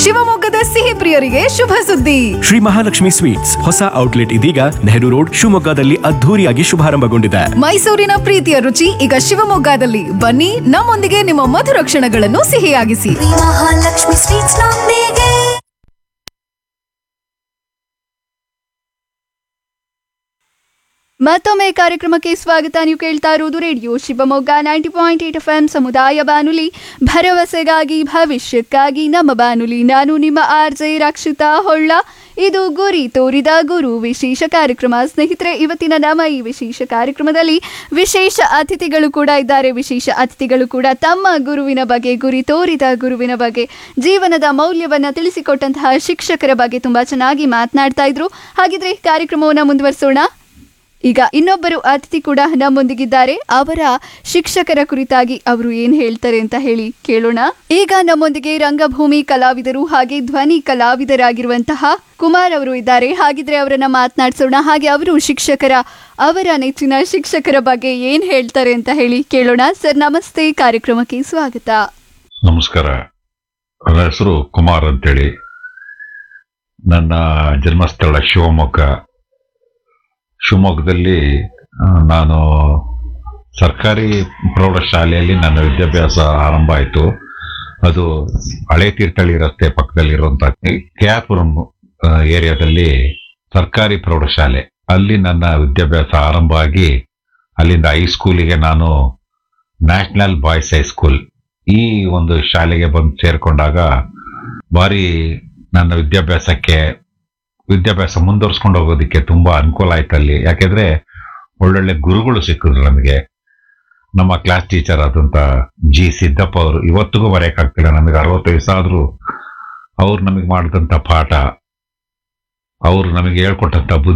ಶಿವಮೊಗ್ಗದ ಸಿಹಿ ಪ್ರಿಯರಿಗೆ ಶುಭ ಸುದ್ದಿ ಶ್ರೀ ಮಹಾಲಕ್ಷ್ಮಿ ಸ್ವೀಟ್ಸ್ ಹೊಸ ಔಟ್ಲೆಟ್ ಇದೀಗ ನೆಹರು ರೋಡ್ ಶಿವಮೊಗ್ಗದಲ್ಲಿ ಅದ್ಧೂರಿಯಾಗಿ ಶುಭಾರಂಭಗೊಂಡಿದೆ ಮೈಸೂರಿನ ಪ್ರೀತಿಯ ರುಚಿ ಈಗ ಶಿವಮೊಗ್ಗದಲ್ಲಿ ಬನ್ನಿ ನಮ್ಮೊಂದಿಗೆ ನಿಮ್ಮ ಮಧುರ ಕ್ಷಣಗಳನ್ನು ಸಿಹಿಯಾಗಿಸಿ ಮಹಾಲಕ್ಷ್ಮಿ ಸ್ವೀಟ್ಸ್ ನೊಂದಿಗೆ ಮತ್ತೊಮ್ಮೆ ಕಾರ್ಯಕ್ರಮಕ್ಕೆ ಸ್ವಾಗತ ನೀವು ಕೇಳ್ತಾ ಇರುವುದು radio Shivamogga ninety point eight F M ಸಮುದಾಯ ಬಾನುಲಿ ಭರವಸೆಗಾಗಿ ಭವಿಷ್ಯಕ್ಕಾಗಿ ನಮ್ಮ ಬಾನುಲಿ ನಾನು ನಿಮ್ಮ ಆರ್ ಜೆ ರಕ್ಷಿತಾ ಹೊಳ್ಳ ಇದು ಗುರಿ ತೋರಿದ ಗುರು ವಿಶೇಷ ಕಾರ್ಯಕ್ರಮ ಸ್ನೇಹಿತರೆ ಇವತ್ತಿನ ನಮ್ಮ ಈ ವಿಶೇಷ ಕಾರ್ಯಕ್ರಮದಲ್ಲಿ ವಿಶೇಷ ಅತಿಥಿಗಳು ಕೂಡ ಇದ್ದಾರೆ ವಿಶೇಷ ಅತಿಥಿಗಳು ಕೂಡ ತಮ್ಮ ಗುರುವಿನ ಬಗ್ಗೆ ಗುರಿ ತೋರಿದ ಗುರುವಿನ ಬಗ್ಗೆ ಜೀವನದ ಮೌಲ್ಯವನ್ನ ತಿಳಿಸಿಕೊಟ್ಟಂತಹ ಶಿಕ್ಷಕರ ಬಗ್ಗೆ ತುಂಬಾ ಚೆನ್ನಾಗಿ ಮಾತನಾಡ್ತಾ ಇದ್ರು ಹಾಗಿದ್ರೆ ಕಾರ್ಯಕ್ರಮವನ್ನ ಮುಂದುವರಿಸೋಣ ಈಗ ಇನ್ನೊಬ್ಬರು ಅತಿಥಿ ಕೂಡ ನಮ್ಮೊಂದಿಗಿದ್ದಾರೆ ಅವರ ಶಿಕ್ಷಕರ ಕುರಿತಾಗಿ ಅವರು ಏನ್ ಹೇಳ್ತಾರೆ ಅಂತ ಹೇಳಿ ಕೇಳೋಣ ಈಗ ನಮ್ಮೊಂದಿಗೆ ರಂಗಭೂಮಿ ಕಲಾವಿದರು ಹಾಗೆ ಧ್ವನಿ ಕಲಾವಿದರಾಗಿರುವಂತಹ ಕುಮಾರ್ ಅವರು ಇದ್ದಾರೆ ಹಾಗಿದ್ರೆ ಅವರನ್ನ ಮಾತನಾಡಿಸೋಣ ಹಾಗೆ ಅವರು ಶಿಕ್ಷಕರ ಅವರ ನೆಚ್ಚಿನ ಶಿಕ್ಷಕರ ಬಗ್ಗೆ ಏನ್ ಹೇಳ್ತಾರೆ ಅಂತ ಹೇಳಿ ಕೇಳೋಣ ಸರ್ ನಮಸ್ತೆ ಕಾರ್ಯಕ್ರಮಕ್ಕೆ ಸ್ವಾಗತ ನಮಸ್ಕಾರ ನನ್ನ ಹೆಸರು ಕುಮಾರ್ ಅಂತೇಳಿ ನನ್ನ ಜನ್ಮಸ್ಥಳ ಶಿವಮೊಗ್ಗ ಶಿವಮೊಗ್ಗದಲ್ಲಿ ಆ, ನಾನು ಸರ್ಕಾರಿ ಪ್ರೌಢಶಾಲೆಯಲ್ಲಿ ನನ್ನ ವಿದ್ಯಾಭ್ಯಾಸ ಆರಂಭ ಆಯಿತು ಅದು ಹಳೆ ತೀರ್ಥಹಳ್ಳಿ ರಸ್ತೆ ಪಕ್ಕದಲ್ಲಿರುವಂಥ ಕೆ ಆರ್ ಪುರಂ ಆ, ಏರಿಯಾದಲ್ಲಿ ಸರ್ಕಾರಿ ಪ್ರೌಢಶಾಲೆ ಅಲ್ಲಿ ನನ್ನ ವಿದ್ಯಾಭ್ಯಾಸ ಆರಂಭ ಆಗಿ ಅಲ್ಲಿಂದ ಹೈಸ್ಕೂಲಿಗೆ ನಾನು ನ್ಯಾಷನಲ್ ಬಾಯ್ಸ್ ಹೈಸ್ಕೂಲ್ ಈ ಒಂದು ಶಾಲೆಗೆ ಬಂದು ಸೇರ್ಕೊಂಡಾಗ ಭಾರಿ ನನ್ನ ವಿದ್ಯಾಭ್ಯಾಸಕ್ಕೆ ವಿದ್ಯಾಭ್ಯಾಸ ಮುಂದುವರ್ಸ್ಕೊಂಡು ಹೋಗೋದಕ್ಕೆ ತುಂಬಾ ಅನುಕೂಲ ಆಯ್ತು ಅಲ್ಲಿ ಯಾಕೆಂದ್ರೆ ಒಳ್ಳೊಳ್ಳೆ ಗುರುಗಳು ಸಿಕ್ಕಿದ್ರು ನಮಗೆ ನಮ್ಮ ಕ್ಲಾಸ್ ಟೀಚರ್ ಆದಂತ ಜಿ ಸಿದ್ದಪ್ಪ ಅವರು ಇವತ್ತಿಗೂ ಬರೆಯಕ್ಕಾಗ್ತಿಲ್ಲ ನಮಗೆ ಅರವತ್ತು ವಯಸ್ಸಾದ್ರೂ ಅವ್ರು ನಮಗೆ ಮಾಡಿದಂಥ ಪಾಠ ಅವ್ರು ನಮಗೆ ಹೇಳ್ಕೊಟ್ಟಂತ ಬುದ್ಧಿ